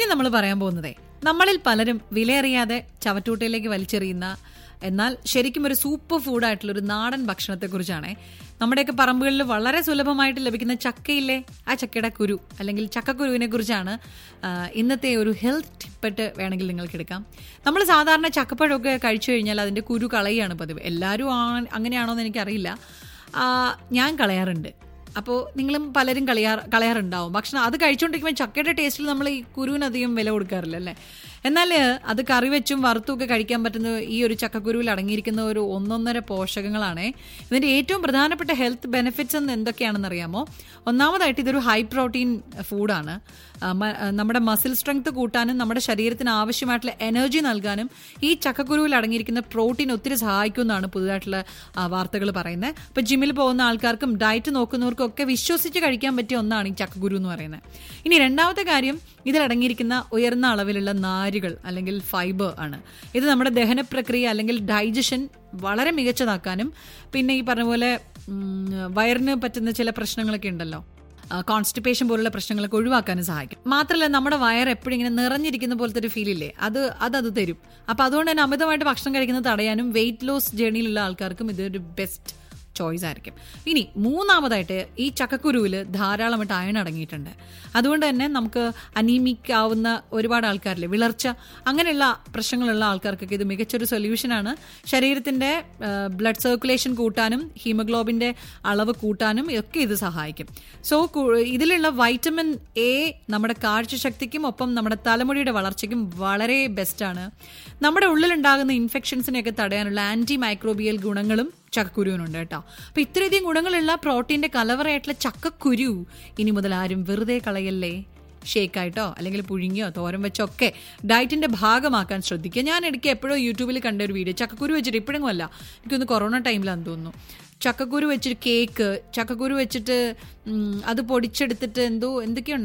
നമ്മൾ പറയാൻ പോകുന്നതേ നമ്മളിൽ പലരും വിലയറിയാതെ ചവറ്റൂട്ടയിലേക്ക് വലിച്ചെറിയുന്ന എന്നാൽ ശരിക്കും ഒരു സൂപ്പർ ഫുഡായിട്ടുള്ള ഒരു നാടൻ ഭക്ഷണത്തെക്കുറിച്ചാണ് നമ്മുടെയൊക്കെ പറമ്പുകളിൽ വളരെ സുലഭമായിട്ട് ലഭിക്കുന്ന ചക്കയില്ലേ ആ ചക്കയുടെ കുരു അല്ലെങ്കിൽ ചക്കക്കുരുവിനെ കുറിച്ചാണ് ആ, ഇന്നത്തെ ഒരു ഹെൽത്ത് ടിപ്പെട്ട് വേണമെങ്കിൽ നിങ്ങൾക്ക് എടുക്കാം നമ്മൾ സാധാരണ ചക്കപ്പഴമൊക്കെ കഴിച്ചു കഴിഞ്ഞാൽ അതിൻ്റെ കുരു കളയുകയാണ് പതിവ് എല്ലാവരും ആ- അങ്ങനെയാണോ എന്ന് എനിക്കറിയില്ല ആ, ഞാൻ കളയാറുണ്ട് അപ്പോൾ നിങ്ങളും പലരും കളയാർ കളയാറുണ്ടാവും ഭക്ഷണം അത് കഴിച്ചുകൊണ്ടിരിക്കുമ്പോൾ ചക്കയുടെ ടേസ്റ്റിൽ നമ്മൾ ഈ കുരുവിനധികം വില കൊടുക്കാറില്ല അല്ലേ എന്നാൽ അത് കറി വെച്ചും വറുത്തും ഒക്കെ കഴിക്കാൻ പറ്റുന്ന ഈ ഒരു ചക്കക്കുരുവിൽ അടങ്ങിയിരിക്കുന്ന ഒരു ഒന്നൊന്നര പോഷകങ്ങളാണ് ഇതിന്റെ ഏറ്റവും പ്രധാനപ്പെട്ട ഹെൽത്ത് ബെനിഫിറ്റ്സ് എന്ന് എന്തൊക്കെയാണെന്ന് അറിയാമോ ഒന്നാമതായിട്ട് ഇതൊരു ഹൈ പ്രോട്ടീൻ ഫുഡാണ് ആ, മ- ആ, നമ്മുടെ മസിൽ സ്ട്രെങ്ത് കൂട്ടാനും നമ്മുടെ ശരീരത്തിന് ആവശ്യമായിട്ടുള്ള എനർജി നൽകാനും ഈ ചക്കക്കുരുവിൽ അടങ്ങിയിരിക്കുന്ന പ്രോട്ടീൻ ഒത്തിരി സഹായിക്കുമെന്നാണ് പുതുതായിട്ടുള്ള വാർത്തകൾ പറയുന്നത് ഇപ്പൊ ജിമ്മിൽ പോകുന്ന ആൾക്കാർക്കും ഡയറ്റ് നോക്കുന്നവർക്കും ഒക്കെ വിശ്വസിച്ച് കഴിക്കാൻ പറ്റിയ ഒന്നാണ് ഈ ചക്കക്കുരു എന്ന് പറയുന്നത് ഇനി രണ്ടാമത്തെ കാര്യം ഇതിൽ അടങ്ങിയിരിക്കുന്ന ഉയർന്ന അളവിലുള്ള നാരുകൾ അല്ലെങ്കിൽ ഫൈബർ ആണ് ഇത് നമ്മുടെ ദഹന പ്രക്രിയ അല്ലെങ്കിൽ ഡൈജഷൻ വളരെ മികച്ചതാക്കാനും പിന്നെ ഈ പറഞ്ഞ പോലെ ഉം, വയറിന് പറ്റുന്ന ചില പ്രശ്നങ്ങളൊക്കെ ഉണ്ടല്ലോ കോൺസ്റ്റിപ്പേഷൻ പോലുള്ള പ്രശ്നങ്ങളൊക്കെ ഒഴിവാക്കാനും സഹായിക്കും മാത്രമല്ല നമ്മുടെ വയർ എപ്പോഴും ഇങ്ങനെ നിറഞ്ഞിരിക്കുന്ന പോലത്തെ ഒരു ഫീൽ ഇല്ലേ അത് അത് അത് തരും അപ്പൊ അതുകൊണ്ട് തന്നെ അമിതമായിട്ട് ഭക്ഷണം കഴിക്കുന്നത് തടയാനും വെയിറ്റ് ലോസ് ജേണിയിലുള്ള ആൾക്കാർക്കും ഇതൊരു ബെസ്റ്റ് ചോയ്സ് ആയിരിക്കും ഇനി മൂന്നാമതായിട്ട് ഈ ചക്കക്കുരുവിൽ ധാരാളമായിട്ട് അയൺ അടങ്ങിയിട്ടുണ്ട് അതുകൊണ്ട് തന്നെ നമുക്ക് അനീമിക് ആവുന്ന ഒരുപാട് ആൾക്കാരില്ലേ വിളർച്ച അങ്ങനെയുള്ള പ്രശ്നങ്ങളുള്ള ആൾക്കാർക്കൊക്കെ ഇത് മികച്ചൊരു സൊല്യൂഷനാണ് ശരീരത്തിന്റെ ബ്ലഡ് സർക്കുലേഷൻ കൂട്ടാനും ഹീമോഗ്ലോബിന്റെ അളവ് കൂട്ടാനും ഒക്കെ ഇത് സഹായിക്കും സോ ഇതിലുള്ള വൈറ്റമിൻ എ നമ്മുടെ കാഴ്ചശക്തിക്കും ഒപ്പം നമ്മുടെ തലമുടിയുടെ വളർച്ചയ്ക്കും വളരെ ബെസ്റ്റാണ് നമ്മുടെ ഉള്ളിലുണ്ടാകുന്ന ഇൻഫെക്ഷൻസിനെയൊക്കെ തടയാനുള്ള ആന്റി മൈക്രോബിയൽ ഗുണങ്ങളും ചക്കക്കുരുവിനുണ്ട് കേട്ടോ അപ്പൊ ഇത്രയധികം ഗുണങ്ങളുള്ള പ്രോട്ടീന്റെ കലവറയായിട്ടുള്ള ചക്കക്കുരു ഇനി മുതൽ ആരും വെറുതെ കളയല്ലേ ഷേക്കായിട്ടോ അല്ലെങ്കിൽ പുഴുങ്ങിയോ തോരൻ വെച്ചോ ഒക്കെ ഡയറ്റിന്റെ ഭാഗമാക്കാൻ ശ്രദ്ധിക്കുക ഞാൻ ഇടയ്ക്ക് എപ്പോഴോ യൂട്യൂബിൽ കണ്ട ഒരു വീഡിയോ ചക്കക്കുരു വെച്ചിട്ട് ഇപ്പോഴെങ്കിലും അല്ല എനിക്കൊന്ന് കൊറോണ ടൈമിലാന്ന് തോന്നുന്നു ചക്കക്കുരു വെച്ചിട്ട് കേക്ക് ചക്കക്കുരു വെച്ചിട്ട് ഉം, അത് പൊടിച്ചെടുത്തിട്ട് എന്തോ എന്തൊക്കെയോ